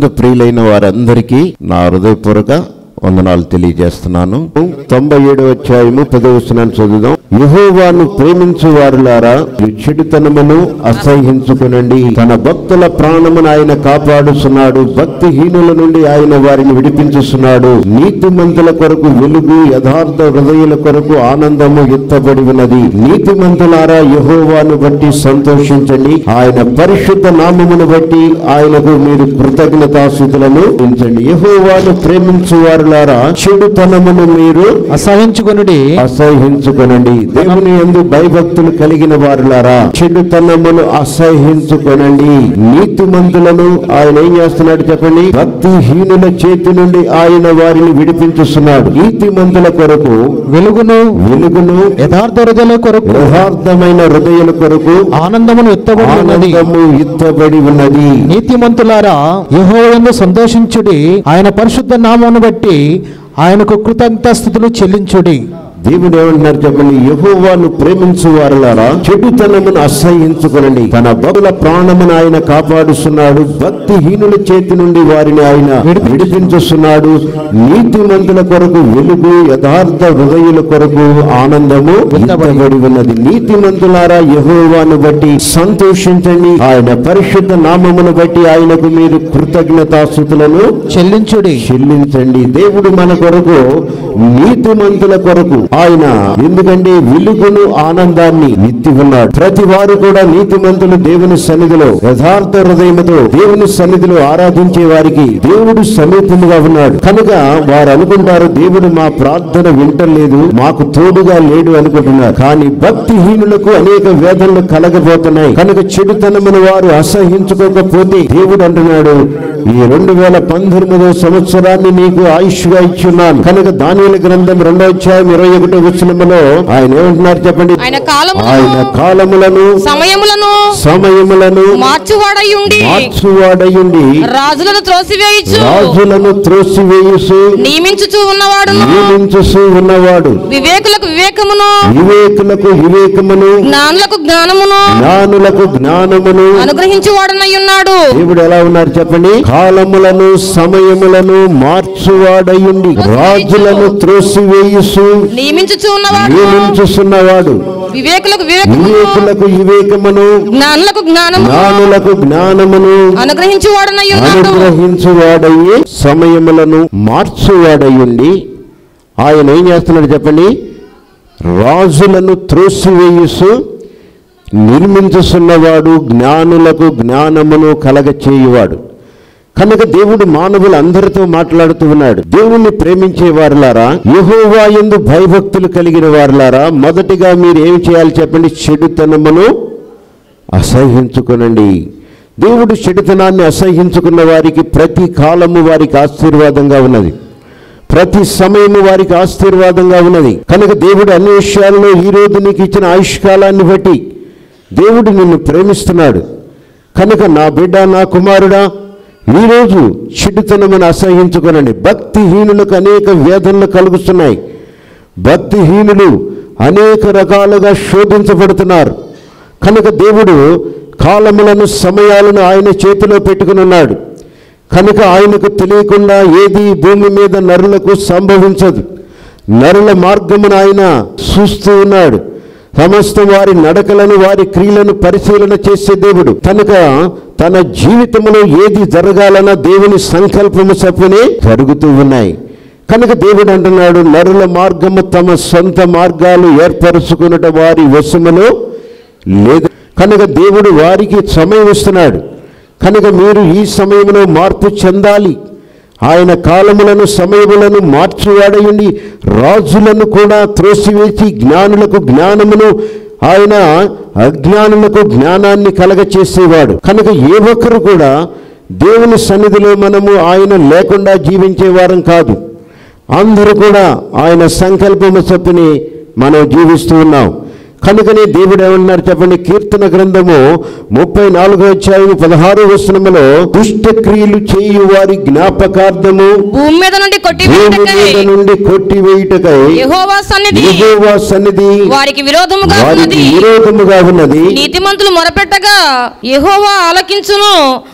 నందు ప్రియులైన వారందరికీ నా హృదయపూర్వక వందనాలు తెలియజేస్తున్నాను తొంభై ఏడు అధ్యాయము పదవచనాన్ని చదువుదాం యహోవాను ప్రేమించు వారులారా చెడుతనమును అసహ్యించుకునండి తన భక్తుల ప్రాణమును ఆయన కాపాడుతున్నాడు భక్తిహీనుల నుండి ఆయన వారిని విడిపించుస్తున్నాడు నీతిమంతుల కొరకు వెలుగు యథార్థ హృదయుల కొరకు ఆనందము ఎత్తబడి ఉన్నది నీతిమంతులారా యహోవాను బట్టి సంతోషించండి ఆయన పరిశుద్ధ నామమును బట్టి ఆయనకు మీరు కృతజ్ఞతాస్థుతులను ఉంచండి యహోవాను ప్రేమించు వారులారా చెడుతనమును మీరు అసహించుకొనుడి అసహించుకొనండి దేవుని ఎందు భయభక్తులు కలిగిన వారులారా చెడుతనమును అసహించుకొనండి నీతిమంతులను ఆయన ఏం చేస్తున్నాడు చెప్పండి భక్తిహీనుల చేతి నుండి ఆయన వారిని విడిపించుస్తున్నాడు నీతిమంతుల కొరకు వెలుగును వెలుగును యథార్థ హృదయాల కొరకు యథార్థమైన హృదయుల కొరకు ఆనందమును ఎత్తబడి ఉన్నది ఆనందము ఇత్తబడి ఉన్నది నీతిమంతులారా యెహోవాయందు సంతోషించుడి ఆయన పరిశుద్ధ నామమును బట్టి ఆయనకు కృతజ్ఞతాస్థుతులు చెల్లించుడి దేవుడు ఏమంటున్నారు చెప్పండి యహోవాను ప్రేమించు వారులారా చెడుతనమును అసహించుకొనండి తన బహుళ ప్రాణమును ఆయన కాపాడుస్తున్నాడు భక్తిహీనుల చేతి నుండి వారిని ఆయన విడిపించుస్తున్నాడు నీతిమంతుల కొరకు వెలుగు యథార్థ హృదయుల కొరకు ఆనందము ఇవ్వబడి ఉన్నది నీతిమంతులారా యహోవాను బట్టి సంతోషించండి ఆయన పరిశుద్ధ నామమును బట్టి ఆయనకు మీరు కృతజ్ఞతాస్థుతులను చెల్లించుడి చెల్లించండి దేవుడు మన కొరకు నీతిమంతుల కొరకు ఆయన ఎందుకంటే వెలుగును ఆనందాన్ని ఎత్తి ఉన్నాడు ప్రతి వారు కూడా నీతిమంతులు దేవుని సన్నిధిలో యథార్థ హృదయముతో దేవుని సన్నిధిలో ఆరాధించే వారికి దేవుడు సమీపముగా ఉన్నాడు కనుక వారు అనుకుంటారు దేవుడు మా ప్రార్థన వింటలేదు మాకు తోడుగా లేడు అనుకుంటున్నారు కానీ భక్తిహీనులకు అనేక వేదనలు కలగబోతున్నాయి కనుక చెడుతనమును వారు అసహించుకోకపోతే దేవుడు అంటున్నాడు ఈ రెండు వేల పంతొమ్మిదో సంవత్సరాన్ని నీకు ఆయుష్గా ఇచ్చున్నాను కనుక దానిల గ్రంథం రెండో అధ్యాయం ఇరవై ఒకటో వచనములో ఆయన ఏమంటున్నారు చెప్పండి ఆయన కాలములను ఆయన కాలములను సమయములను సమయములను మార్చువాడై ఉండి మార్చువాడయుండి రాజులను త్రోసివేయచ్చు రాజులను త్రోసివేయుసు నియమించుచూ ఉన్నవాడును నియమించుసు ఉన్నవాడు వివేకులకు వివేకమును వివేకులకు వివేకమును జ్ఞానులకు జ్ఞానమును జ్ఞానులకు జ్ఞానమును అనుగ్రహించువాడనై ఉన్నాడు దేవుడు ఎలా ఉన్నారు చెప్పండి కాలములను సమయములను మార్చువాడయుండి రాజులను త్రోసివేయుసు నియమించుచూ ఉన్నవాడు నియమించుచున్నవాడు వివేకులకు వివేకమును వివేకులకు వివేకమును జ్ఞానులకు జ్ఞానము జ్ఞానులకు జ్ఞానమును అనుగ్రహించువాడనై ఉన్నాడు అనుగ్రహించువాడయ్యి సమయములను మార్చువాడయ్యుండి ఆయన ఏం చేస్తున్నాడు చెప్పండి రాజులను త్రోసివేయుసు నిర్మించుచున్నవాడు జ్ఞానులకు జ్ఞానమును కలగచేయువాడు కనుక దేవుడు మానవులు అందరితో మాట్లాడుతూ ఉన్నాడు దేవుణ్ణి ప్రేమించే వారులారా యహోవా ఎందు భయభక్తులు కలిగిన వారులారా మొదటిగా మీరు ఏం చేయాలి చెప్పండి చెడుతనమును అసహించుకొనండి దేవుడు చెడుతనాన్ని అసహించుకున్న వారికి ప్రతి కాలము వారికి ఆశీర్వాదంగా ఉన్నది ప్రతి సమయము వారికి ఆశీర్వాదంగా ఉన్నది కనుక దేవుడు అన్ని విషయాల్లో ఈ రోజు నీకు ఇచ్చిన ఆయుష్కాలాన్ని బట్టి దేవుడు నిన్ను ప్రేమిస్తున్నాడు కనుక నా బిడ్డ నా కుమారుడా ఈరోజు చెడుతనమును అసహించుకొనండి భక్తిహీనులకు అనేక వేదనలు కలుగుతున్నాయి భక్తిహీనులు అనేక రకాలుగా శోధించబడుతున్నారు కనుక దేవుడు కాలములను సమయాలను ఆయన చేతిలో పెట్టుకుని ఉన్నాడు కనుక ఆయనకు తెలియకుండా ఏది ఈ భూమి మీద నరులకు సంభవించదు నరుల మార్గమును ఆయన చూస్తూ ఉన్నాడు సమస్త వారి నడకలను వారి క్రియలను పరిశీలన చేసే దేవుడు కనుక తన జీవితంలో ఏది జరగాలన్నా దేవుని సంకల్పము చప్పునే జరుగుతూ ఉన్నాయి కనుక దేవుడు అంటున్నాడు నరుల మార్గము తమ సొంత మార్గాలు ఏర్పరచుకున్నట వారి వశములో లేదు కనుక దేవుడు వారికి సమయం ఇస్తున్నాడు కనుక మీరు ఈ సమయంలో మార్పు చెందాలి ఆయన కాలములను సమయములను మార్చువాడయుండి రాజులను కూడా త్రోసివేసి జ్ఞానులకు జ్ఞానమును ఆయన అజ్ఞానులకు జ్ఞానాన్ని కలగచేసేవాడు కనుక ఏ ఒక్కరు కూడా దేవుని సన్నిధిలో మనము ఆయన లేకుండా జీవించే వారం కాదు అందరూ కూడా ఆయన సంకల్పము చొప్పుని మనం జీవిస్తూ ఉన్నాం కనుకనే దేవుడు ఏమన్నారు చెప్పండి కీర్తన గ్రంథము ముప్పై నాలుగో అధ్యాయం పదహారు వచనములో దుష్ట క్రియలు చేయు వారి జ్ఞాపకార్థము భూమి మీద నుండి భూమి మీద కొట్టివేయుటకై నుండి కొట్టివేయుటకై యెహోవా సన్నిధి యెహోవా సన్నిధి వారికి విరోధముగా వారికి ఉన్నది విరోధముగా ఉన్నది నీతిమంతులు మొరపెట్టగా యెహోవా ఆలకించును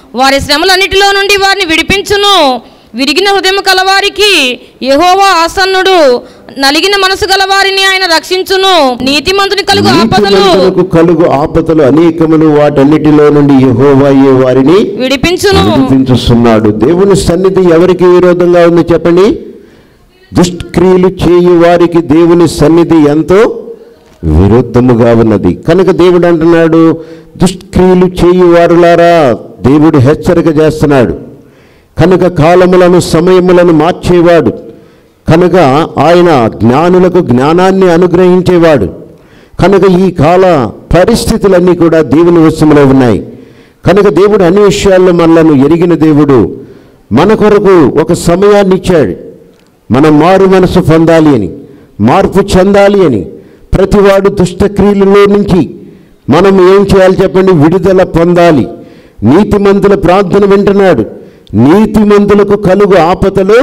వారి శ్రమలన్నిటిలో నుండి వారిని విడిపించును విరిగిన హృదయం కలవారికి యెహోవా ఆసన్నుడు నలిగిన మనసు గలవారిని ఆయన రక్షించును నీతిమంతుని కలుగు ఆపదలు నీతిమంతులకు కలుగు ఆపదలు అనేకములు వాటన్నిటిలో నుండి యెహోవాయే వారిని విడిపించును విడిపించుస్తున్నాడు దేవుని సన్నిధి ఎవరికి విరోధంగా ఉంది చెప్పండి దుష్క్రియలు చేయు వారికి దేవుని సన్నిధి ఎంతో విరుద్ధముగా ఉన్నది కనుక దేవుడు అంటున్నాడు దుష్క్రియలు చేయు వారులారా దేవుడు హెచ్చరిక చేస్తున్నాడు కనుక కాలములను సమయములను మార్చేవాడు కనుక ఆయన జ్ఞానులకు జ్ఞానాన్ని అనుగ్రహించేవాడు కనుక ఈ కాల పరిస్థితులన్నీ కూడా దేవుని వశంలో ఉన్నాయి కనుక దేవుడు అన్ని విషయాల్లో మనలను ఎరిగిన దేవుడు మన కొరకు ఒక సమయాన్ని ఇచ్చాడు మనం మారు మనసు పొందాలి అని మార్పు చెందాలి అని ప్రతివాడు దుష్టక్రియలలో నుంచి మనం ఏం చేయాలి చెప్పండి విడుదల పొందాలి నీతిమంతుల ప్రార్థన వింటున్నాడు నీతిమంతులకు కలుగు ఆపదలు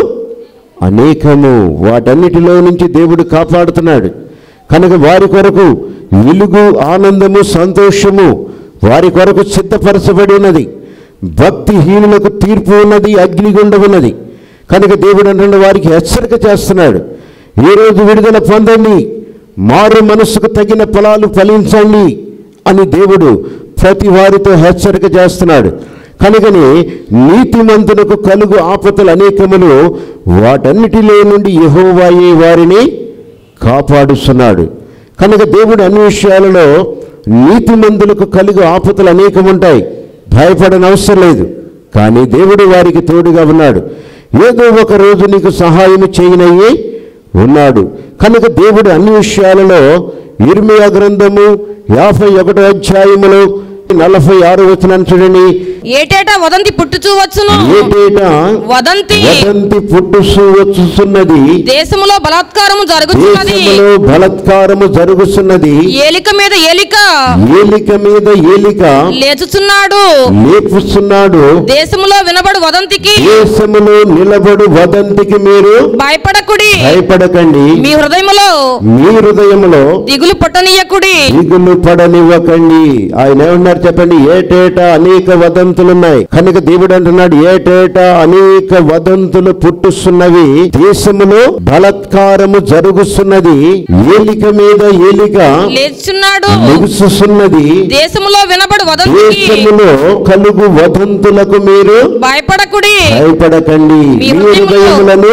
అనేకము వాటన్నిటిలో నుంచి దేవుడు కాపాడుతున్నాడు కనుక వారి కొరకు వెలుగు ఆనందము సంతోషము వారి కొరకు సిద్ధపరచబడి ఉన్నది భక్తిహీనులకు తీర్పు ఉన్నది అగ్నిగుండం ఉన్నది కనుక దేవుడు అంటే వారికి హెచ్చరిక చేస్తున్నాడు ఈ రోజు విడుదల పొందండి మారు మనసుకు తగిన ఫలాలు ఫలించండి అని దేవుడు ప్రతి వారితో హెచ్చరిక చేస్తున్నాడు కనుకని నీతిమంతులకు కలుగు ఆపదలు అనేకములు వాటన్నిటిలో నుండి యెహోవాయే వారిని కాపాడుస్తున్నాడు కనుక దేవుడు అన్ని విషయాలలో నీతిమంతులకు కలుగు ఆపదలు అనేకముంటాయి భయపడనవసరం లేదు కానీ దేవుడు వారికి తోడుగా ఉన్నాడు ఏదో ఒక రోజు నీకు సహాయం చేయనయ్యి ఉన్నాడు కనుక దేవుడు అన్ని విషయాలలో ఇర్మియా గ్రంథము యాభై ఒకటో అధ్యాయములో నలభై ఆరు వచనాన్ని చూడండి ఏటేటా వదంతి పుట్టుచూ వచ్చును ఏటేటా వదంతి వదంతి పుట్టుసు వచ్చుతున్నది దేశములో బలాత్కారము జరుగుతున్నది దేశములో బలత్కారము జరుగుతున్నది ఏలిక మీద ఏలిక ఏలిక మీద ఏలిక లేచుచున్నాడు లేపుస్తున్నాడు దేశములో వినబడు వదంతికి దేశములో నిలబడు వదంతికి మీరు భయపడకుడి భయపడకండి మీ హృదయములో మీ హృదయములో దిగులు పుట్టనీయకుడి దిగులు పడనివ్వకండి ఆయన ఏమన్నారు చెప్పండి ఏటేటా అనేక వదంతులున్నాయి కనుక దేవుడు అంటున్నాడు ఏటేటా అనేక వదంతులు పుట్టుస్తున్నవి దేశములో బలత్కారము జరుగుతున్నది ఏలిక మీద ఏలిక లేచుచున్నాడు ముగుస్తున్నది దేశములో వినబడు వదంతికి దేశములో కలుగు వదంతులకు మీరు భయపడకుడి భయపడకండి మీ మీ హృదయములను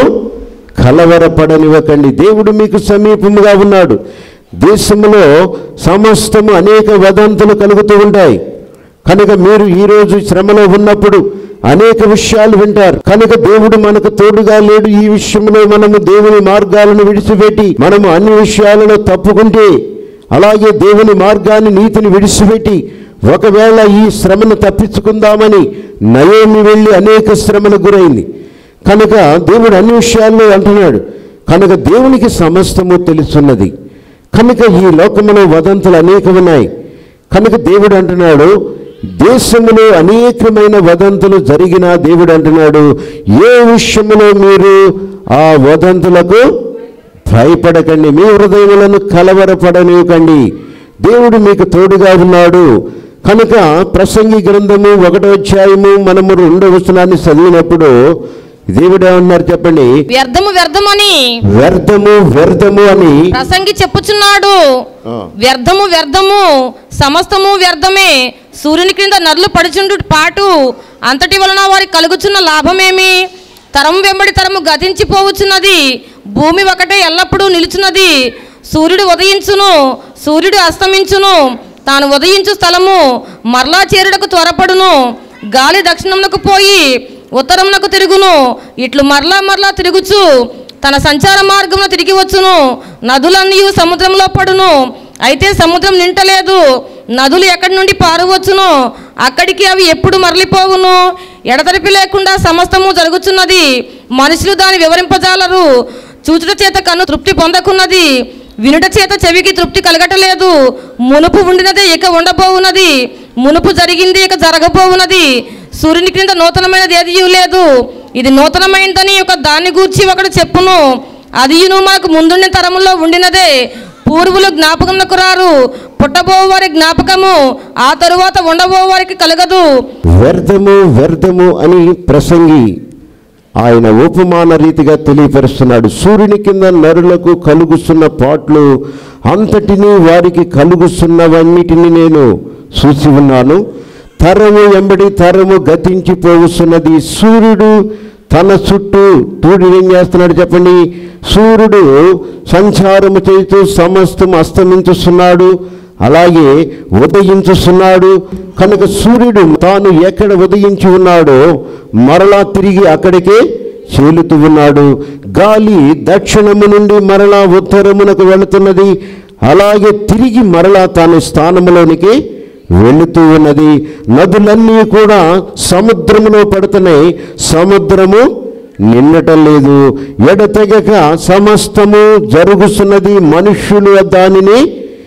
కలవరపడనివ్వకండి దేవుడు మీకు సమీపముగా ఉన్నాడు దేశంలో సమస్తము అనేక వదంతులు కలుగుతూ ఉంటాయి కనుక మీరు ఈరోజు శ్రమలో ఉన్నప్పుడు అనేక విషయాలు వింటారు కనుక దేవుడు మనకు తోడుగా లేడు ఈ విషయంలో మనము దేవుని మార్గాలను విడిచిపెట్టి మనము అన్ని విషయాలలో తప్పుకుంటే అలాగే దేవుని మార్గాన్ని నీతిని విడిచిపెట్టి ఒకవేళ ఈ శ్రమను తప్పించుకుందామని నయోమి వెళ్ళి అనేక శ్రమలకు గురైంది కనుక దేవుడు అన్ని విషయాల్లో అంటున్నాడు కనుక దేవునికి సమస్తము తెలుసున్నది కనుక ఈ లోకములో వదంతులు అనేకం ఉన్నాయి కనుక దేవుడు అంటున్నాడు దేశములో అనేకమైన వదంతులు జరిగిన దేవుడు అంటున్నాడు ఏ విషయములో మీరు ఆ వదంతులకు భయపడకండి మీ హృదయములను కలవరపడనివ్వకండి దేవుడు మీకు తోడుగా ఉన్నాడు కనుక ప్రసంగి గ్రంథము ఒకటో అధ్యాయము మనము రెండవ వచనాన్ని చదివినప్పుడు దేవుడు ఏమన్నారు చెప్పండి వ్యర్థము వ్యర్థమని వ్యర్థము వ్యర్థము అని ప్రసంగి చెప్పుచున్నాడు ఆ. వ్యర్థము వ్యర్థము సమస్తము వ్యర్థమే సూర్యుని క్రింద నరులు పడుచుండు పాటు అంతటి వలన వారికి కలుగుచున్న లాభమేమి తరం వెంబడి తరము గతించిపోవచ్చున్నది భూమి ఒకటే ఎల్లప్పుడూ నిలుచున్నది సూర్యుడు ఉదయించును సూర్యుడు అస్తమించును తాను ఉదయించు స్థలము మరలా చేరుటకు త్వరపడును గాలి దక్షిణమునకు పోయి ఉత్తరమునకు తిరుగును ఇట్లు మరలా మరలా తిరుగుచు తన సంచార మార్గమున తిరిగి వచ్చును నదులన్నీ సముద్రంలో పడును అయితే సముద్రం నింటలేదు నదులు ఎక్కడి నుండి పారవచ్చును అక్కడికి అవి ఎప్పుడు మరలిపోవును ఎడతెరిపి లేకుండా సమస్తము జరుగుచున్నది మనుషులు దాని వివరింపజాలరు చూచుట చేత కన్ను తృప్తి పొందకున్నది వినుట చేత చెవికి తృప్తి కలగటలేదు మునుపు ఉండినదే ఇక ఉండబోవున్నది మునుపు జరిగింది ఇక జరగబోవున్నది సూర్యుని క్రింద నూతనమైనది ఏది లేదు ఇది నూతనమైనదని ఒక దాన్ని గూర్చి ఒకడు చెప్పును అదియును మనకు ముందుండిన తరములో ఉండినదే పూర్వులు జ్ఞాపకంకు రారు పుట్టబో వారి జ్ఞాపకము ఆ తరువాత ఉండబో వారికి కలగదు వ్యర్థము వ్యర్థము అని ప్రసంగి ఆయన ఉపమాన రీతిగా తెలియపరుస్తున్నాడు సూర్యుని కింద నరులకు కలుగుతున్న పాటలు అంతటినీ వారికి కలుగుతున్నవన్నిటిని నేను చూసి ఉన్నాను తరము ఎంబడి తరము గతించిపోవస్తున్నది సూర్యుడు తన చుట్టూ సూర్యుడు ఏం చేస్తున్నాడు చెప్పండి సూర్యుడు సంచారము చేస్తూ సమస్తం అస్తమించుస్తున్నాడు అలాగే ఉదయించుస్తున్నాడు కనుక సూర్యుడు తాను ఎక్కడ ఉదయించి ఉన్నాడో మరలా తిరిగి అక్కడికే చేలుతూ ఉన్నాడు గాలి దక్షిణము నుండి మరలా ఉత్తరమునకు వెళుతున్నది అలాగే తిరిగి మరలా తాను స్థానములోనికి వెళుతూ ఉన్నది నదులన్నీ కూడా సముద్రములో పడుతున్నాయి సముద్రము నిన్నటం లేదు ఎడతెగక సమస్తము జరుగుతున్నది మనుష్యులు దానిని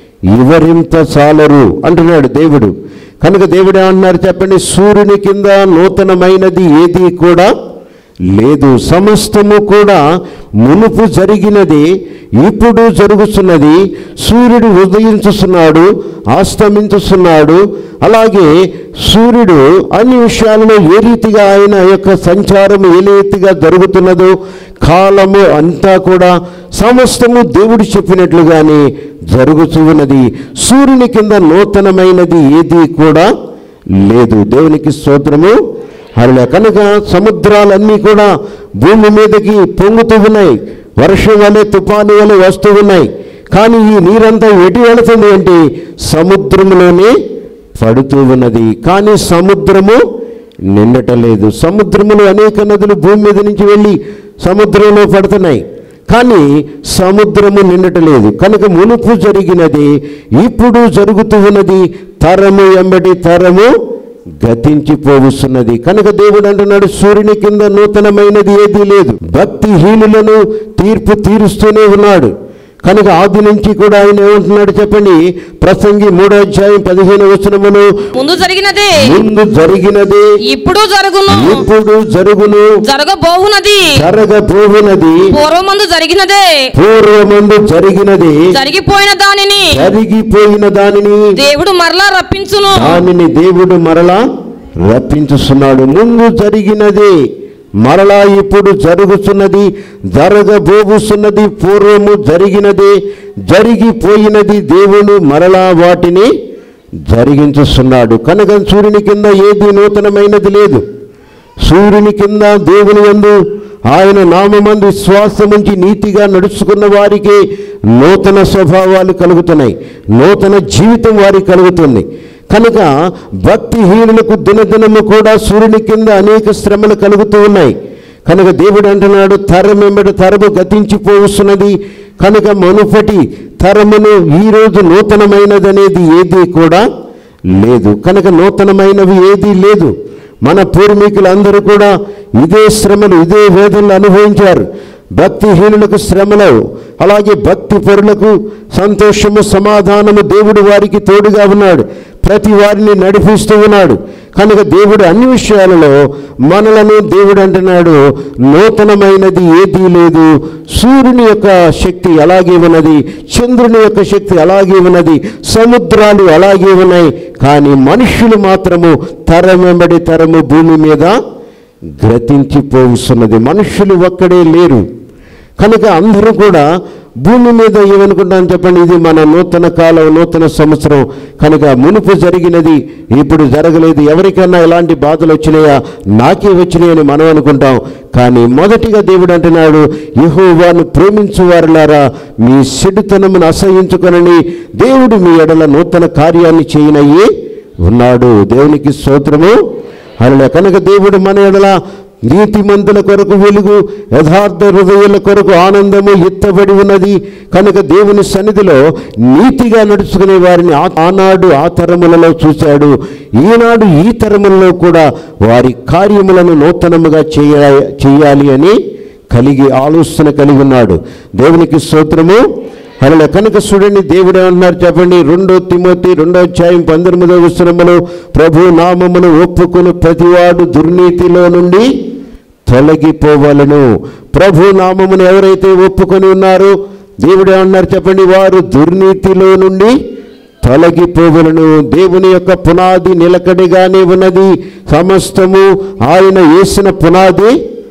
వివరింత చాలరు అంటున్నాడు దేవుడు కనుక దేవుడు ఏమన్నారు చెప్పండి సూర్యుని కింద నూతనమైనది ఏది కూడా లేదు సమస్తము కూడా మునుపు జరిగినది ఇప్పుడు జరుగుతున్నది సూర్యుడు ఉదయించుతున్నాడు అస్తమించుతున్నాడు అలాగే సూర్యుడు అన్ని విషయాలలో ఏ రీతిగా ఆయన యొక్క సంచారం ఏ రీతిగా జరుగుతున్నదో కాలము అంతా కూడా సమస్తము దేవుడు చెప్పినట్లుగానే జరుగుతూ ఉన్నది సూర్యుని కింద నూతనమైనది ఏది కూడా లేదు దేవునికి స్తోత్రము అలా కనుక సముద్రాలన్నీ కూడా భూమి మీదకి పొంగుతూ ఉన్నాయి వర్షం వలె తుఫాను వలె వస్తూ ఉన్నాయి కానీ ఈ నీరంతా ఎటు వెళుతుంది అంటే సముద్రంలోనే పడుతూ ఉన్నది కానీ సముద్రము నిండటలేదు సముద్రములు అనేక నదులు భూమి మీద నుంచి వెళ్ళి సముద్రంలో పడుతున్నాయి కానీ సముద్రము నిండటలేదు కనుక మునుపు జరిగినది ఇప్పుడు జరుగుతూ ఉన్నది తరము ఎంబడి తరము గతించిపోవస్తున్నది కనుక దేవుడు అంటున్నాడు సూర్యుని కింద నూతనమైనది ఏదీ లేదు భక్తిహీనులను తీర్పు తీరుస్తూనే ఉన్నాడు కనుక ఆది నుంచి కూడా ఆయన ఏమంటున్నాడు చెప్పండి ప్రసంగి మూడో అధ్యాయం పదిహేను వచనములు ముందు జరిగినదే ముందు జరిగినది ఇప్పుడు జరుగును ఇప్పుడు జరుగును జరగబోవునది జరగబోవునది పూర్వమందు జరిగినదే పూర్వమందు జరిగినది జరిగిపోయిన దానిని జరిగిపోయిన దానిని దేవుడు మరలా రప్పించును దానిని దేవుడు మరలా రప్పించుస్తున్నాడు ముందు జరిగినది మరలా ఇప్పుడు జరుగుతున్నది జరగబోగుతున్నది పూర్వము జరిగినది జరిగిపోయినది దేవుడు మరలా వాటిని జరిగించుస్తున్నాడు కనుక సూర్యుని కింద ఏది నూతనమైనది లేదు సూర్యుని కింద దేవుని యందు ఆయన నామందు విశ్వాసముంచి నీతిగా నడుచుకున్న వారికి నూతన స్వభావాలు కలుగుతున్నాయి నూతన జీవితం వారికి కలుగుతుంది కనుక భక్తిహీనులకు దినదినము కూడా సూర్యుని కింద అనేక శ్రమలు కలుగుతూ ఉన్నాయి కనుక దేవుడు అంటున్నాడు తరం వెంబడి తరము గతించిపోవస్తున్నది కనుక మునుపటి తరమును ఈరోజు నూతనమైనది అనేది ఏది కూడా లేదు కనుక నూతనమైనవి ఏదీ లేదు మన పూర్వీకులందరూ కూడా ఇదే శ్రమలు ఇదే వేదనలు అనుభవించారు భక్తిహీనులకు శ్రమలు అలాగే భక్తి పరులకు సంతోషము సమాధానము దేవుడు వారికి తోడుగా ఉన్నాడు ప్రతి వారిని నడిపిస్తూ ఉన్నాడు కనుక దేవుడు అన్ని విషయాలలో మనలను దేవుడు అంటున్నాడు నూతనమైనది ఏదీ లేదు సూర్యుని యొక్క శక్తి అలాగే ఉన్నది చంద్రుని యొక్క శక్తి అలాగే ఉన్నది సముద్రాలు అలాగే ఉన్నాయి కానీ మనుష్యులు మాత్రము తరం వెంబడి తరము భూమి మీద గ్రతించిపోతున్నది మనుష్యులు ఒక్కడే లేరు కనుక అందరూ కూడా భూమి మీద ఏమనుకుంటాం చెప్పండి ఇది మన నూతన కాలం నూతన సంవత్సరం కనుక మునుపు జరిగినది ఇప్పుడు జరగలేదు ఎవరికైనా ఎలాంటి బాధలు వచ్చినాయా నాకే వచ్చినాయని మనం అనుకుంటాం కానీ మొదటిగా దేవుడు అంటున్నాడు యెహోవాను ప్రేమించు వారులారా మీ చెడుతనమును అసహించుకొనని దేవుడు మీ ఎడల నూతన కార్యాన్ని చేయనయ్యి ఉన్నాడు దేవునికి స్తోత్రము అలా కనుక దేవుడు మన ఎడల నీతిమంతుల కొరకు వెలుగు యథార్థ హృదయుల కొరకు ఆనందము ఎత్తబడి ఉన్నది కనుక దేవుని సన్నిధిలో నీతిగా నడుచుకునే వారిని ఆ- ఆనాడు ఆ తరములలో చూశాడు ఈనాడు ఈ తరములలో కూడా వారి కార్యములను నూతనముగా చేయ చేయాలి అని కలిగి ఆలోచన కలిగి ఉన్నాడు దేవునికి స్తోత్రము అలా కనుక చూడండి దేవుడు ఏమన్నారు చెప్పండి రెండో తిమోతి రెండో అధ్యాయం పంతొమ్మిదో వచనములో ప్రభు నామమును ఒప్పుకుని ప్రతివాడు దుర్నీతిలో నుండి తొలగిపోవలను ప్రభు నామమును ఎవరైతే ఒప్పుకొని ఉన్నారో దేవుడు ఏమన్నారు చెప్పండి వారు దుర్నీతిలో నుండి తొలగిపోవలను దేవుని యొక్క పునాది నిలకడగానే ఉన్నది సమస్తము ఆయన వేసిన పునాది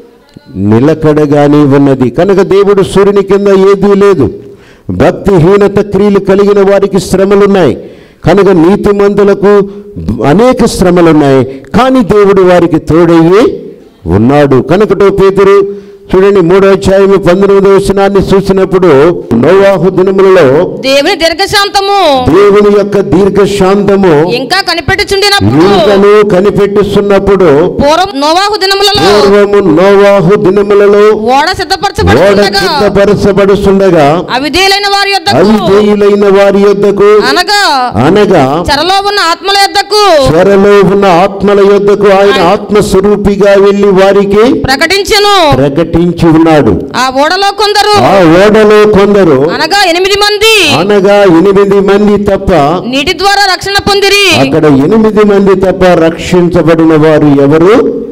నిలకడగానే ఉన్నది కనుక దేవుడు సూర్యుని కింద ఏదీ లేదు భక్తిహీనత క్రియలు కలిగిన వారికి శ్రమలున్నాయి కనుక నీతిమంతులకు అనేక శ్రమలున్నాయి కానీ దేవుడు వారికి తోడయ్యి ఉన్నాడు కనుకటో పేతురు చూడండి మూడో అధ్యాయము పంతొమ్మిదో వచనాన్ని చూసినప్పుడు నోవాహు దినములలో దేవుని దీర్ఘశాంతము దేవుని యొక్క దీర్ఘశాంతము ఇంకా కనిపెట్టుచుండినప్పుడు ఇంకను కనిపెట్టుస్తున్నప్పుడు పూర్వం నోవాహు దినములలో పూర్వము నోవాహు దినములలో ఓడ ఓడ సిద్ధపరచబడుతుండగా సిద్ధపరచబడుతుండగా అవిధేయులైన వారి యొద్దకు అవిధేయులైన వారి యొద్దకు అనగా అనగా చెరలో ఉన్న ఆత్మల యొద్దకు చెరలో ఉన్న ఆత్మల యొద్దకు ఆయన ఆత్మస్వరూపిగా వెళ్ళి వారికి ప్రకటించెను ప్రకటించి ఉన్నాడు ఆ ఓడలో కొందరు ఆ ఓడలో కొందరు అనగా ఎనిమిది మంది అనగా ఎనిమిది మంది తప్ప నీటి ద్వారా రక్షణ పొందిరి అక్కడ ఎనిమిది మంది తప్ప రక్షించబడిన వారు ఎవరు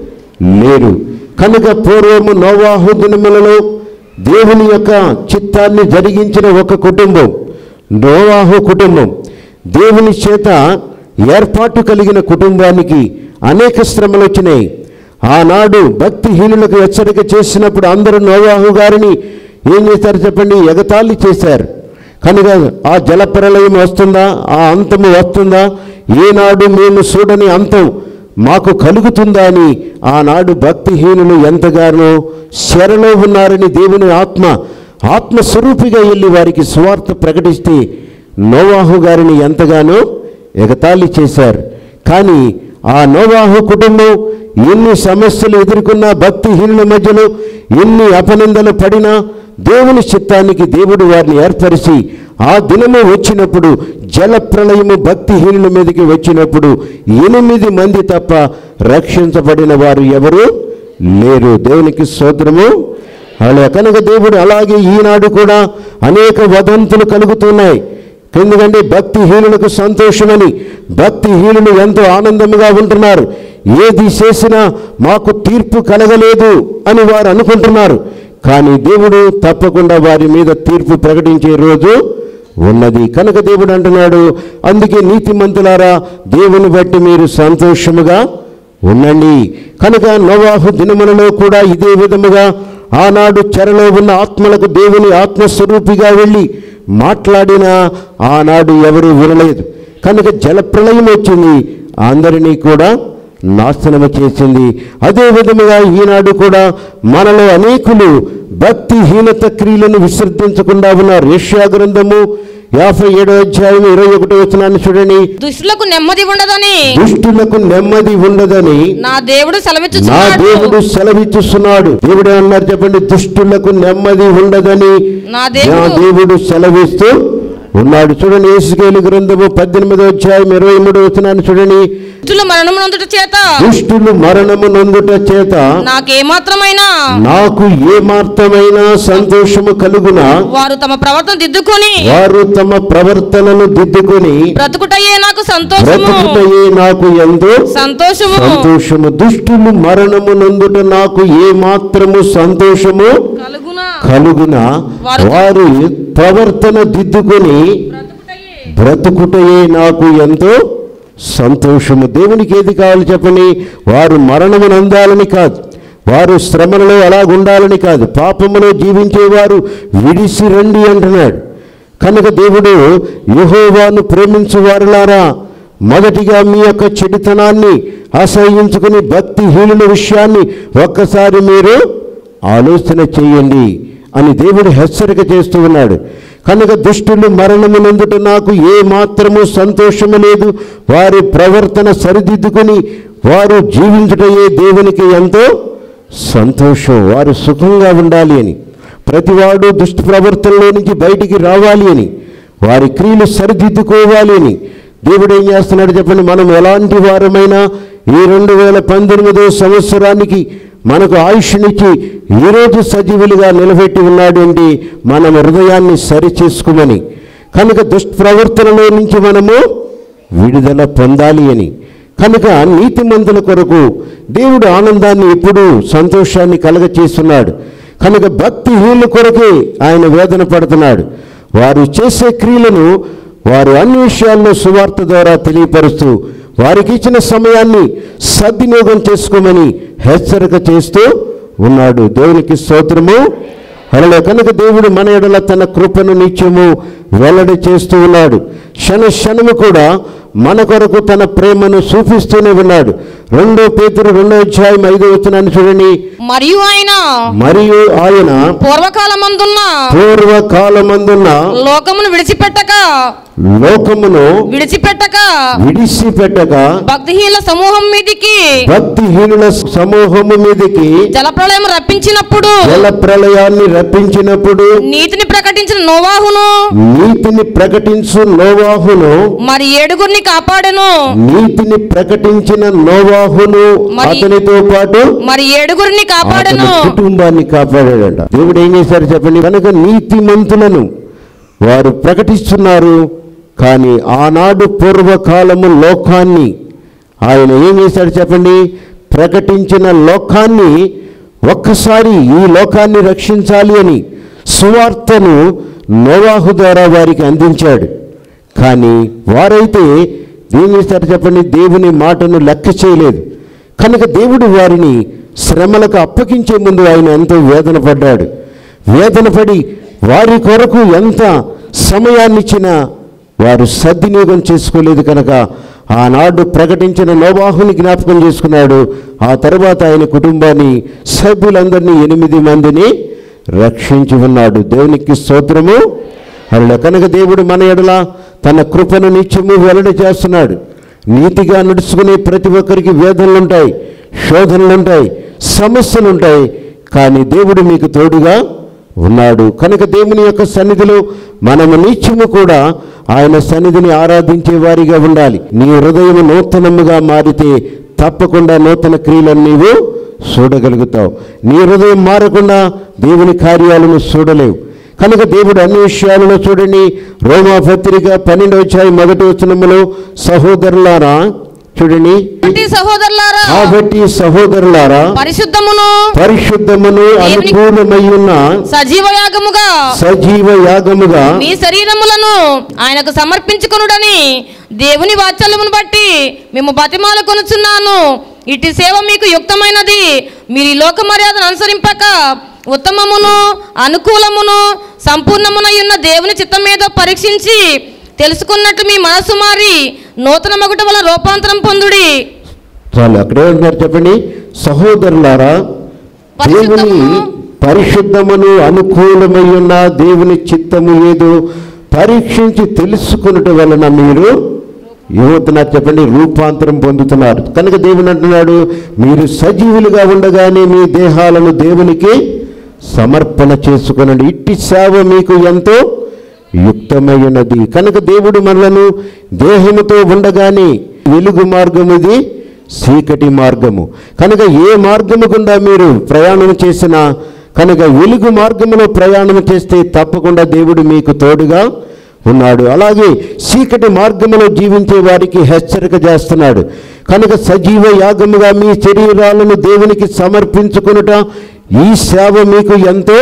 లేరు కనుక పూర్వము నోవాహు దినములలో దేవుని యొక్క చిత్తాన్ని జరిగించిన ఒక కుటుంబం నోవాహు కుటుంబం దేవుని చేత ఏర్పాటు కలిగిన కుటుంబానికి అనేక శ్రమలు వచ్చినాయి ఆనాడు భక్తిహీనులకు హెచ్చరిక చేసినప్పుడు అందరూ నోవాహు గారిని ఏం చేశారు చెప్పండి ఎగతాళి చేశారు కనుక ఆ జలప్రలయం వస్తుందా ఆ అంతము వస్తుందా ఏనాడు మేము చూడని అంతం మాకు కలుగుతుందా అని ఆనాడు భక్తిహీనులు ఎంతగానో శరలో ఉన్నారని దేవుని ఆత్మ ఆత్మస్వరూపిగా వెళ్ళి వారికి సువార్త ప్రకటిస్తే నోవాహు గారిని ఎంతగానో ఎగతాళి చేశారు కానీ ఆ నోవాహు కుటుంబం ఎన్ని సమస్యలు ఎదుర్కొన్నా భక్తిహీనుల మధ్యలో ఎన్ని అపనిందలు పడినా దేవుని చిత్తానికి దేవుడు వారిని ఏర్పరిచి ఆ దినము వచ్చినప్పుడు జల ప్రళయము భక్తిహీనుల మీదకి వచ్చినప్పుడు ఎనిమిది మంది తప్ప రక్షించబడిన వారు ఎవరు లేరు దేవునికి స్తోత్రము అలా కనుక దేవుడు అలాగే ఈనాడు కూడా అనేక వదంతులు కలుగుతున్నాయి ఎందుకంటే భక్తిహీనులకు సంతోషమని భక్తిహీనులు ఎంతో ఆనందముగా ఉంటున్నారు ఏది చేసినా మాకు తీర్పు కలగలేదు అని వారు అనుకుంటున్నారు కానీ దేవుడు తప్పకుండా వారి మీద తీర్పు ప్రకటించే రోజు ఉన్నది కనుక దేవుడు అంటున్నాడు అందుకే నీతిమంతులారా దేవుని బట్టి మీరు సంతోషముగా ఉండండి కనుక నోవాహు దినములలో కూడా ఇదే విధముగా ఆనాడు చెరలో ఉన్న ఆత్మలకు దేవుని ఆత్మస్వరూపిగా వెళ్ళి మాట్లాడిన ఆనాడు ఎవరు వినలేదు కనుక జలప్రలయం వచ్చింది అందరినీ కూడా నాశనము చేసింది అదే విధముగా ఈనాడు కూడా మనలో అనేకులు భక్తిహీనత క్రియలను విసర్జించకుండా ఉన్నారు ఏషియా గ్రంథము యాభై ఏడో అధ్యాయం ఇరవై ఒకటో వచనాన్ని చూడండి దుష్టులకు నెమ్మది ఉండదని దుష్టులకు నెమ్మది ఉండదని నా దేవుడు నా సెలవిచ్చుచున్నాడు దేవుడు సెలవిస్తున్నాడు దేవుడు అన్నారు చెప్పండి దుష్టులకు నెమ్మది ఉండదని నా నా దేవుడు దేవుడు సెలవిస్తూ ఉన్నాడు చూడండి ఏసుకేలు గ్రంథము పద్దెనిమిదో అధ్యాయం ఇరవై మూడో వచనాన్ని చూడండి దుష్టుల మరణము నందుట చేత దుష్టులు మరణము నొందుట చేత నాకేమాత్రమైనా నాకు ఏ మాత్రమైన సంతోషము కలుగునా వారు తమ ప్రవర్తన దిద్దుకొని వారు తమ ప్రవర్తనను దిద్దుకొని బ్రతుకుటయే నాకు సంతోషము బ్రతుకుటయే నాకు ఎంతో సంతోషము సంతోషము దుష్టులు మరణము నందుట నాకు ఏ మాత్రము సంతోషము కలుగునా కలుగున వారు- వారు ప్రవర్తన దిద్దుకొని బ్రతుకుటయే బ్రతుకుటయే నాకు ఎంతో సంతోషము దేవునికి ఏది కావాలి చెప్పండి వారు మరణమును అందాలని కాదు వారు శ్రమలలో అలాగుండాలని కాదు పాపములో జీవించేవారు విడిసి రండి అంటున్నాడు కనుక దేవుడు యెహోవాను ప్రేమించు వారులారా మొదటిగా మీ యొక్క చెడుతనాన్ని అసహించుకుని భక్తిహీనుల విషయాన్ని ఒక్కసారి మీరు ఆలోచన చేయండి అని దేవుడు హెచ్చరిక చేస్తూ ఉన్నాడు కనుక దుష్టులు మరణము నందుట నాకు ఏ మాత్రము సంతోషము లేదు వారి ప్రవర్తన సరిదిద్దుకొని వారు జీవించుటయే దేవునికి ఎంతో సంతోషం వారు సుఖంగా ఉండాలి అని ప్రతివాడు దుష్ట ప్రవర్తనలో నుంచి బయటికి రావాలి అని వారి క్రియలు సరిదిద్దుకోవాలి అని దేవుడు ఏం చేస్తున్నాడు చెప్పండి మనం ఎలాంటి వారమైనా ఈ రెండు వేల పంతొమ్మిదో సంవత్సరానికి మనకు ఆయుష్నిచ్చి ఈరోజు సజీవులుగా నిలబెట్టి ఉన్నాడు అంటే మన హృదయాన్ని సరిచేసుకోమని కనుక దుష్ప్రవర్తనలో నుంచి మనము విడుదల పొందాలి అని కనుక నీతిమంతుల కొరకు దేవుడు ఆనందాన్ని ఎప్పుడూ సంతోషాన్ని కలగచేస్తున్నాడు కనుక భక్తిహీనుల కొరకే ఆయన వేదన పడుతున్నాడు వారు చేసే క్రియలను వారు అన్ని విషయాల్లో సువార్త ద్వారా తెలియపరుస్తూ వారికి ఇచ్చిన సమయాన్ని సద్వినియోగం చేసుకోమని హెచ్చరిక చేస్తూ ఉన్నాడు దేవునికి స్తోత్రము అలా కనుక దేవుడు మన ఎడల తన కృపను నిత్యము వెల్లడి చేస్తూ ఉన్నాడు క్షణ క్షణము కూడా మన కొరకు తన ప్రేమను చూపిస్తూనే ఉన్నాడు రెండో పేతురు రెండో అధ్యాయం ఐదో వచనాన్ని చూడండి మరియు ఆయన మరియు ఆయన పూర్వకాలమందున్న పూర్వకాలమందున్న లోకమును విడిచిపెట్టక లోకమును విడిచిపెట్టక విడిచిపెట్టక భక్తిహీన సమూహం మీదికి భక్తిహీనుల సమూహము మీదకి జలప్రళయం రప్పించినప్పుడు జల ప్రళయాన్ని రప్పించినప్పుడు నీతిని ప్రకటించిన నోవాహును నీతిని ప్రకటించు నోవాహును మరి ఏడుగురిని కాపాడెను నీతిని ప్రకటించిన నోవాహును మరి- అతనితో పాటు మరి ఏడుగురిని అతని కాపాడెను కుటుంబాన్ని కాపాడాడంట దేవుడు ఏం చేశారు చెప్పండి కనుక నీతిమంతులను వారు ప్రకటిస్తున్నారు కానీ ఆనాడు పూర్వకాలము లోకాన్ని ఆయన ఏం చేశాడు చెప్పండి ప్రకటించిన లోకాన్ని ఒక్కసారి ఈ లోకాన్ని రక్షించాలి అని సువార్తను నోవాహు ద్వారా వారికి అందించాడు కానీ వారైతే ఏం చేశారు చెప్పండి దేవుని మాటను లెక్క చేయలేదు కనుక దేవుడు వారిని శ్రమలకు అప్పగించే ముందు ఆయన ఎంతో వేదన పడ్డాడు వేదన పడి వారి కొరకు ఎంత సమయాన్ని ఇచ్చినా వారు సద్వినియోగం చేసుకోలేదు కనుక ఆనాడు ప్రకటించిన నోవాహుని జ్ఞాపకం చేసుకున్నాడు ఆ తర్వాత ఆయన కుటుంబాన్ని సభ్యులందరినీ ఎనిమిది మందిని రక్షించి ఉన్నాడు దేవునికి స్తోత్రము అలా కనుక దేవుడు మన ఎడల తన కృపను నిత్యము వెల్లడి చేస్తున్నాడు నీతిగా నడుచుకునే ప్రతి ఒక్కరికి వేదనలు ఉంటాయి శోధనలు ఉంటాయి సమస్యలు ఉంటాయి కానీ దేవుడు మీకు తోడుగా ఉన్నాడు కనుక దేవుని యొక్క సన్నిధిలో మనము నిత్యము కూడా ఆయన సన్నిధిని ఆరాధించే వారిగా ఉండాలి నీ హృదయం నూతనముగా మారితే తప్పకుండా నూతన క్రియలను నీవు చూడగలుగుతావు నీ హృదయం మారకుండా దేవుని కార్యాలను చూడలేవు కనుక దేవుడు అన్ని విషయాలలో చూడండి రోమా పత్రిక పన్నెండవ అధ్యాయం మొదటి వచనములో సహోదరులారా చూడండి కాబట్టి సహోదరులారా కాబట్టి సహోదరులారా పరిశుద్ధమును పరిశుద్ధమును అనుకూలమై ఉన్న సజీవ యాగముగా సజీవ యాగముగా మీ శరీరములను ఆయనకు సమర్పించుకొనుడని దేవుని వాత్సల్యమును బట్టి మేము బతిమాల కొనుచున్నాను ఇటు సేవ మీకు యుక్తమైనది మీరు ఈ లోక మర్యాదను అనుసరింపక ఉత్తమమును అనుకూలమును సంపూర్ణమునై ఉన్న దేవుని చిత్తం ఏదో పరీక్షించి తెలుసుకున్నట్టు మీ మనసు మారి నూతన మగుట వల్ల రూపాంతరం పొందుడి చాలు అక్కడే ఉంటున్నారు చెప్పండి సహోదరులారా దేవుని పరిశుద్ధమును పరిశుద్ధమును అనుకూలమై ఉన్న దేవుని చిత్తము ఏదో పరీక్షించి తెలుసుకున్నట వలన మీరు ఏమవుతున్నారు చెప్పండి రూపాంతరం పొందుతున్నారు కనుక దేవుని అంటున్నాడు మీరు సజీవులుగా ఉండగానే మీ దేహాలను దేవునికి సమర్పణ చేసుకునండి ఇట్టి సేవ మీకు ఎంతో యుక్తమైనది కనుక దేవుడు మనలను దేహముతో ఉండగానే వెలుగు మార్గం ఇది చీకటి మార్గము కనుక ఏ మార్గము గుండా మీరు ప్రయాణం చేసినా కనుక వెలుగు మార్గములో ప్రయాణం చేస్తే తప్పకుండా దేవుడు మీకు తోడుగా ఉన్నాడు అలాగే చీకటి మార్గములో జీవించే వారికి హెచ్చరిక చేస్తున్నాడు కనుక సజీవ యాగముగా మీ శరీరాలను దేవునికి సమర్పించుకునుట ఈ సేవ మీకు ఎంతో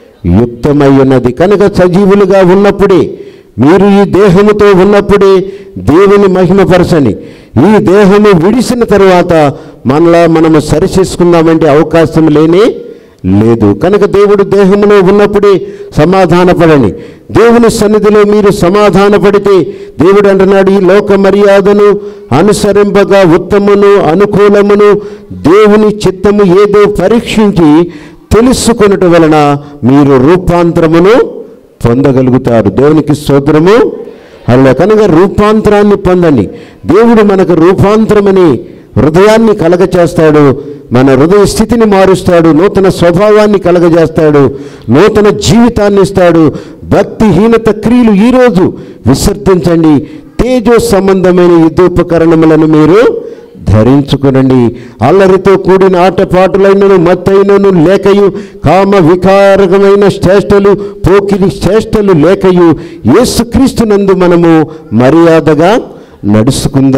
యుక్తమై ఉన్నది కనుక సజీవులుగా ఉన్నప్పుడే మీరు ఈ దేహముతో ఉన్నప్పుడే దేవుని మహిమపరచని ఈ దేహము విడిసిన తరువాత మనలా మనము సరిచేసుకుందామంటే అవకాశం లేనే లేదు కనుక దేవుడు దేహములో ఉన్నప్పుడే సమాధానపడని దేవుని సన్నిధిలో మీరు సమాధానపడితే దేవుడు అంటున్నాడు ఈ లోక మర్యాదను అనుసరింపగా ఉత్తమును అనుకూలమును దేవుని చిత్తము ఏదో పరీక్షించి తెలుసుకొనుట వలన మీరు రూపాంతరమును పొందగలుగుతారు దేవునికి స్తోత్రము అలా కనుక రూపాంతరాన్ని పొందండి దేవుడు మనకు రూపాంతరమని హృదయాన్ని కలగచేస్తాడు మన హృదయ స్థితిని మారుస్తాడు నూతన స్వభావాన్ని కలగజేస్తాడు నూతన జీవితాన్ని ఇస్తాడు భక్తిహీనత క్రియలు ఈరోజు విసర్జించండి తేజో సంబంధమైన యుద్ధోపకరణములను మీరు ధరించుకునండి అల్లరితో కూడిన ఆటపాటలైనను మత్తైనను లేకయు కామ వికారకమైన శ్రేష్టలు పోకిరి శ్రేష్టలు లేకయు యేసుక్రీస్తునందు మనము మర్యాదగా నడుచుకుందాం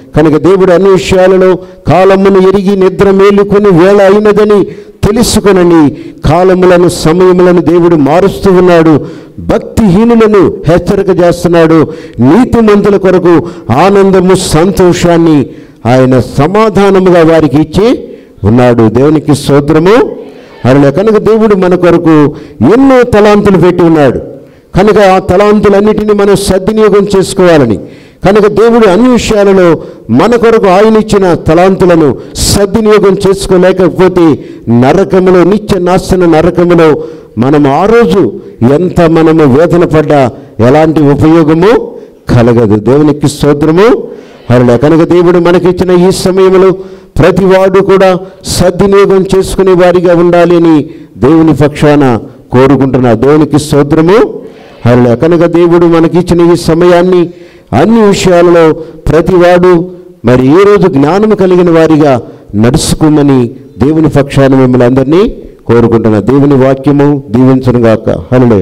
కనుక దేవుడు అన్ని విషయాలలో కాలమును ఎరిగి నిద్ర మేలుకొని వేళ అయినదని తెలుసుకొనని కాలములను సమయములను దేవుడు మారుస్తూ ఉన్నాడు భక్తిహీనులను హెచ్చరిక చేస్తున్నాడు నీతిమంతుల కొరకు ఆనందము సంతోషాన్ని ఆయన సమాధానముగా వారికి ఇచ్చి ఉన్నాడు దేవునికి స్తోత్రము అలా కనుక దేవుడు మన కొరకు ఎన్నో తలాంతులు పెట్టి ఉన్నాడు కనుక ఆ తలాంతులన్నిటిని మనం సద్వినియోగం చేసుకోవాలని కనుక దేవుడు అన్ని విషయాలలో మన కొరకు ఆయన ఇచ్చిన తలాంతులను సద్వినియోగం చేసుకోలేకపోతే నరకములో నిత్య నాశన నరకములో మనం ఆ రోజు ఎంత మనము వేదన పడ్డా ఎలాంటి ఉపయోగము కలగదు దేవునికి స్తోత్రము అలా కనుక దేవుడు మనకిచ్చిన ఈ సమయంలో ప్రతివాడు కూడా సద్వినియోగం చేసుకునే వారిగా ఉండాలి అని దేవుని పక్షాన కోరుకుంటున్నా దేవునికి స్తోత్రము అలా కనుక దేవుడు మనకిచ్చిన ఈ సమయాన్ని అన్ని విషయాలలో ప్రతివాడు మరి ఏ రోజు జ్ఞానం కలిగిన వారిగా నడుచుకోమని దేవుని పక్షాన మిమ్మల్ని అందరినీ కోరుకుంటున్నా దేవుని వాక్యము దీవించను గాక హల్లెలూయా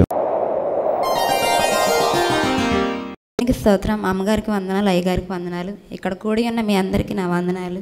మీకు స్తోత్రం మా అమ్మగారికి వందనాలు అయ్యగారికి వందనాలు ఇక్కడ కూడి ఉన్న మీ అందరికీ నా వందనాలు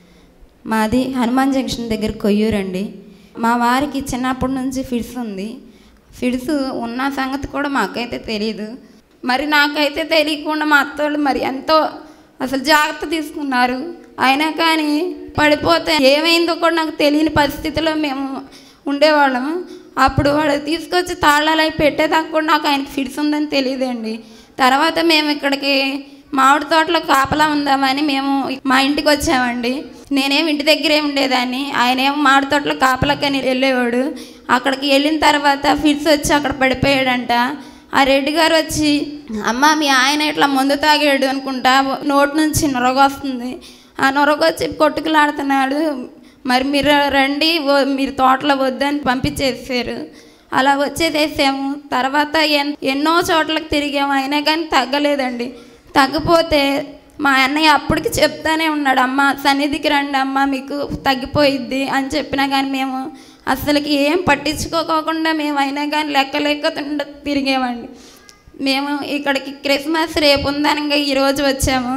మాది హనుమాన్ జంక్షన్ దగ్గర కొయ్యూరండి మా వారికి చిన్నప్పటి నుంచి ఫిడ్స్ ఉంది ఫిడ్స్ ఉన్న సంగతి కూడా మాకైతే తెలియదు మరి నాకైతే తెలియకుండా మా అత్తోళ్ళు మరి ఎంతో అసలు జాగ్రత్త తీసుకున్నారు అయినా కానీ పడిపోతే ఏమైందో కూడా నాకు తెలియని పరిస్థితిలో మేము ఉండేవాళ్ళం అప్పుడు వాడు తీసుకొచ్చి తాళాలు అవి పెట్టేదాకా కూడా నాకు ఆయనకి ఫిడ్స్ ఉందని తెలియదండి తర్వాత మేము ఇక్కడికి మామిడి తోటలో కాపలా ఉందామని మేము మా ఇంటికి వచ్చామండి నేనేం ఇంటి దగ్గరే ఉండేదాన్ని ఆయన ఏమో మామిడి తోటలో కాపలకని వెళ్ళేవాడు అక్కడికి వెళ్ళిన తర్వాత ఫిట్స్ వచ్చి అక్కడ పడిపోయాడంట ఆ రెడ్డి గారు వచ్చి అమ్మ మీ ఆయన ఇట్లా మందు తాగాడు అనుకుంటా నోటి నుంచి నొరగ వస్తుంది ఆ నొరగ వచ్చి కొట్టుకులాడుతున్నాడు మరి మీరు రండి ఓ- మీరు తోటలో వద్దని పంపించేసారు అలా వచ్చేసేసాము తర్వాత ఎన్ ఎన్నో చోట్లకు తిరిగాము అయినా కానీ తగ్గలేదండి తగ్గిపోతే మా అన్నయ్య అప్పటికి చెప్తానే ఉన్నాడు అమ్మ సన్నిధికి రండి అమ్మ మీకు తగ్గిపోయిద్ది అని చెప్పినా కానీ మేము అసలుకి ఏం పట్టించుకోకుండా మేము అయినా కానీ లెక్క లెక్క తిండ- తిరిగామండి మేము ఇక్కడికి క్రిస్మస్ రేపు ఉందనగా ఈరోజు వచ్చాము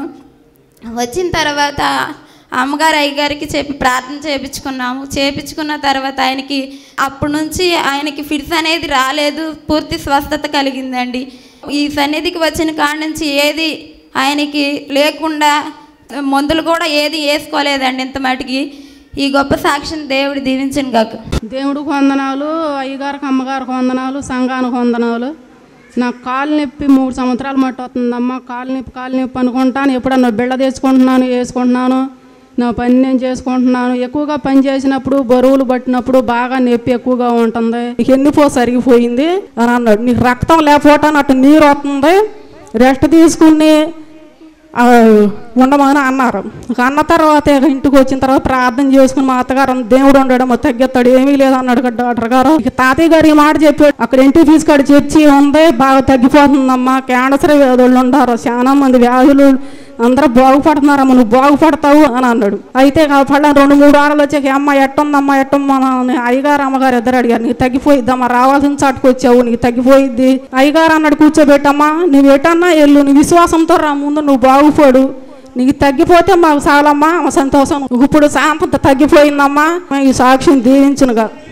వచ్చిన తర్వాత అమ్మగారు అయ్యగారికి చెప్పి ప్రార్థన చేయించుకున్నాము చేయించుకున్న తర్వాత ఆయనకి అప్పటి నుంచి ఆయనకి ఫిట్స్ అనేది రాలేదు పూర్తి స్వస్థత కలిగిందండి ఈ సన్నిధికి వచ్చిన కాడ నుంచి ఏది ఆయనకి లేకుండా మందులు కూడా ఏది వేసుకోలేదండి ఇంత మటుకి ఈ గొప్ప సాక్ష్యం దేవుడు దీవించను కాక దేవుడికి వందనాలు అయ్యగారికి అమ్మగారికి వందనాలు సంఘానికి వందనాలు నాకు కాలు నొప్పి మూడు సంవత్సరాలు మట్టి వస్తుందమ్మా కాలు నొప్పి కాలు నొప్పి అనుకుంటాను ఎప్పుడన్నా బిళ్ళ తెచ్చుకుంటున్నాను వేసుకుంటున్నాను నా పని నేను చేసుకుంటున్నాను ఎక్కువగా పని చేసినప్పుడు బరువులు పట్టినప్పుడు బాగా నొప్పి ఎక్కువగా ఉంటుంది నీకు ఎన్నిపో సరిగిపోయింది అని అన్నాడు నీకు రక్తం లేకపోవటాన్ని అటు నీరు వస్తుంది రెస్ట్ తీసుకుని ఆ, ఉండమని అన్నారు ఇక అన్న తర్వాత ఇక ఇంటికి వచ్చిన తర్వాత ప్రార్థన చేసుకుని మా అత్తగారు అన్న, దేవుడు ఉండడం తగ్గెత్తాడు ఏమీ లేదు అన్నాడు కదా డాక్టర్ గారు ఇక తాతయ్య గారు ఈ మాట చెప్పాడు అక్కడ ఇంటికి తీసుకాడు చర్చి ఉంది బాగా తగ్గిపోతుందమ్మా క్యాన్సర్ వ్యాధులు ఉండారు చాలా మంది వ్యాధులు అందరూ బాగుపడుతున్నారమ్మ నువ్వు బాగుపడతావు అని అన్నాడు అయితే ఇక పళ్ళ రెండు మూడు వారాలు వచ్చాక అమ్మ ఎట్టుందమ్మా ఎట్టమ్మా అని అయ్యగారు అమ్మగారు ఇద్దరు అడిగారు నీకు తగ్గిపోయిద్దమ్మా రావాల్సిన చాటుకు వచ్చావు నీకు తగ్గిపోయిద్ది అయ్యగారు అన్నాడు కూర్చోబెట్టమ్మా నువ్వు ఎటన్నా వెళ్ళు నీ విశ్వాసంతో రా ముందు నువ్వు బాగుపడు నీకు తగ్గిపోతే మాకు చాలమ్మా సంతోషం ఇప్పుడు శాంతం తగ్గిపోయిందమ్మా ఈ సాక్ష్యం దీవించునుగా